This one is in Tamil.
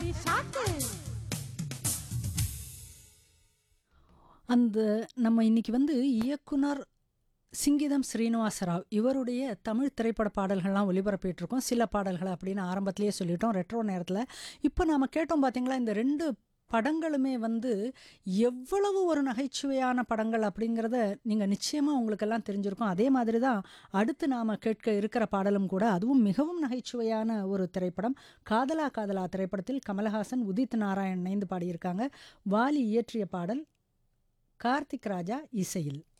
அடி ஷாக்கு அந்த நம்ம இன்னைக்கு வந்து இயக்குனர் சிங்கிதம் ஸ்ரீனிவாசராவ் இவருடைய தமிழ் திரைப்பட பாடல்கள்லாம் ஒளிபரப்பிட்டு இருக்கோம் சில பாடல்களை அப்படின்னு ஆரம்பத்திலேயே சொல்லிட்டோம் ரெட்ரோ நேரத்தில் இப்போ நாம் கேட்டோம் பார்த்தீங்களா இந்த ரெண்டு படங்களுமே வந்து எவ்வளவு ஒரு நகைச்சுவையான படங்கள் அப்படிங்கிறத நீங்கள் நிச்சயமாக உங்களுக்கெல்லாம் தெரிஞ்சிருக்கும் அதே மாதிரி தான் அடுத்து நாம் கேட்க இருக்கிற பாடலும் கூட அதுவும் மிகவும் நகைச்சுவையான ஒரு திரைப்படம் காதலா காதலா திரைப்படத்தில் கமலஹாசன் உதித் நாராயண் இணைந்து பாடியிருக்காங்க வாலி இயற்றிய பாடல் கார்த்திக் ராஜா இசையில்